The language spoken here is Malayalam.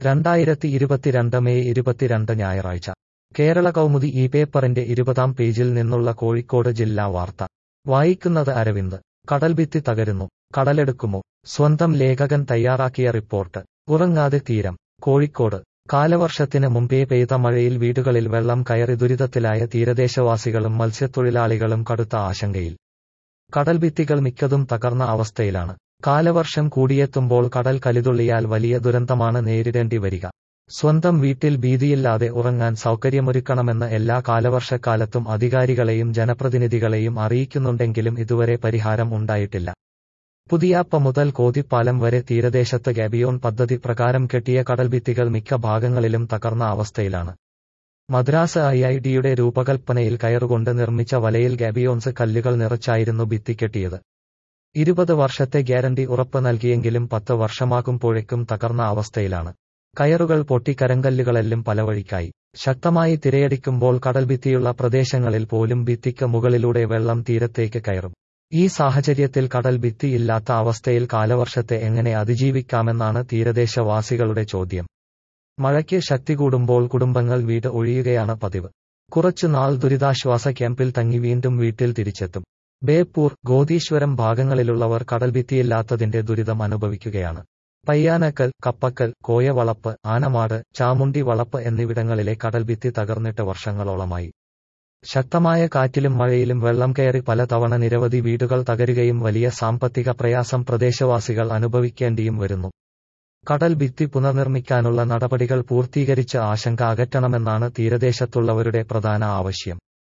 രണ്ടായിരത്തി ഇരുപത്തിരണ്ട് മെയ് ഇരുപത്തിരണ്ട് ഞായറാഴ്ച കേരള കൗമുദി ഈ പേപ്പറിന്റെ ഇരുപതാം പേജിൽ നിന്നുള്ള കോഴിക്കോട് ജില്ലാ വാർത്ത വായിക്കുന്നത് അരവിന്ദ് കടൽഭിത്തി തകരുന്നു കടലെടുക്കുമോ സ്വന്തം ലേഖകൻ തയ്യാറാക്കിയ റിപ്പോർട്ട് ഉറങ്ങാതെ തീരം കോഴിക്കോട് കാലവർഷത്തിന് മുമ്പേ പെയ്ത മഴയിൽ വീടുകളിൽ വെള്ളം കയറി ദുരിതത്തിലായ തീരദേശവാസികളും മത്സ്യത്തൊഴിലാളികളും കടുത്ത ആശങ്കയിൽ കടൽഭിത്തികൾ മിക്കതും തകർന്ന അവസ്ഥയിലാണ് കാലവർഷം കൂടിയെത്തുമ്പോൾ കടൽ കലിതുള്ളിയാൽ വലിയ ദുരന്തമാണ് നേരിടേണ്ടി വരിക സ്വന്തം വീട്ടിൽ ഭീതിയില്ലാതെ ഉറങ്ങാൻ സൗകര്യമൊരുക്കണമെന്ന് എല്ലാ കാലവർഷക്കാലത്തും അധികാരികളെയും ജനപ്രതിനിധികളെയും അറിയിക്കുന്നുണ്ടെങ്കിലും ഇതുവരെ പരിഹാരം ഉണ്ടായിട്ടില്ല പുതിയാപ്പ മുതൽ കോതിപ്പാലം വരെ തീരദേശത്ത് ഗാബിയോൺ പദ്ധതി പ്രകാരം കെട്ടിയ കടൽഭിത്തികൾ മിക്ക ഭാഗങ്ങളിലും തകർന്ന അവസ്ഥയിലാണ് മദ്രാസ് ഐ ഐ ഡിയുടെ രൂപകൽപ്പനയിൽ കയറുകൊണ്ട് നിർമ്മിച്ച വലയിൽ ഗാബിയോൺസ് കല്ലുകൾ നിറച്ചായിരുന്നു ഭിത്തി കെട്ടിയത് ഇരുപത് വർഷത്തെ ഗ്യാരണ്ടി ഉറപ്പ് നൽകിയെങ്കിലും പത്ത് വർഷമാകുമ്പോഴേക്കും തകർന്ന അവസ്ഥയിലാണ് കയറുകൾ പൊട്ടി കരങ്കല്ലുകളെല്ലാം പലവഴിക്കായി ശക്തമായി തിരയടിക്കുമ്പോൾ കടൽഭിത്തിയുള്ള പ്രദേശങ്ങളിൽ പോലും ഭിത്തിക്ക് മുകളിലൂടെ വെള്ളം തീരത്തേക്ക് കയറും ഈ സാഹചര്യത്തിൽ കടൽ ഭിത്തി ഇല്ലാത്ത അവസ്ഥയിൽ കാലവർഷത്തെ എങ്ങനെ അതിജീവിക്കാമെന്നാണ് തീരദേശവാസികളുടെ ചോദ്യം മഴയ്ക്ക് ശക്തി കൂടുമ്പോൾ കുടുംബങ്ങൾ വീട് ഒഴിയുകയാണ് പതിവ് കുറച്ചു നാൾ ദുരിതാശ്വാസ ക്യാമ്പിൽ തങ്ങി വീണ്ടും വീട്ടിൽ തിരിച്ചെത്തും ബേപ്പൂർ ഗോതീശ്വരം ഭാഗങ്ങളിലുള്ളവർ കടൽഭിത്തിയില്ലാത്തതിന്റെ ദുരിതം അനുഭവിക്കുകയാണ് പയ്യാനക്കൽ കപ്പക്കൽ കോയവളപ്പ് ആനമാട് ചാമുണ്ടി വളപ്പ് എന്നിവിടങ്ങളിലെ കടൽഭിത്തി തകർന്നിട്ട് വർഷങ്ങളോളമായി ശക്തമായ കാറ്റിലും മഴയിലും വെള്ളം കയറി പലതവണ നിരവധി വീടുകൾ തകരുകയും വലിയ സാമ്പത്തിക പ്രയാസം പ്രദേശവാസികൾ അനുഭവിക്കേണ്ടിയും വരുന്നു കടൽ ഭിത്തി പുനർനിർമ്മിക്കാനുള്ള നടപടികൾ പൂർത്തീകരിച്ച് ആശങ്ക അകറ്റണമെന്നാണ് തീരദേശത്തുള്ളവരുടെ പ്രധാന ആവശ്യം